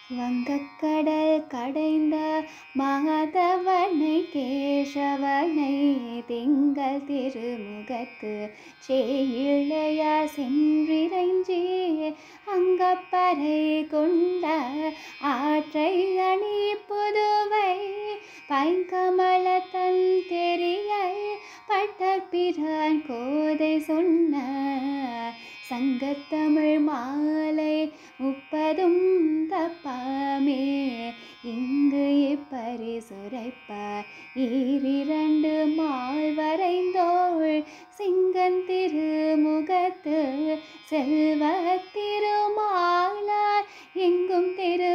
வங்கக்கடல் கடைந்த மாதவனை கேசவனை திங்கள் திருமுகத்து சேயிழையார் சென்றிரைஞ்சி அங்கப்பறை கொண்ட ஆற்றை அணி புதுவை பைங்கமல தன் தெரிய பட்டற்பிரான் கோதை சொன்ன சங்கத்தமிழ் மாலை முப்பதும் தப்பாமே இங்கு இப்பரிசுரைப்ப ஈரிரண்டு மால் வரைந்தோள் சிங்கன் திருமுகத்து செல்வ திருமாலார் எங்கும் திரு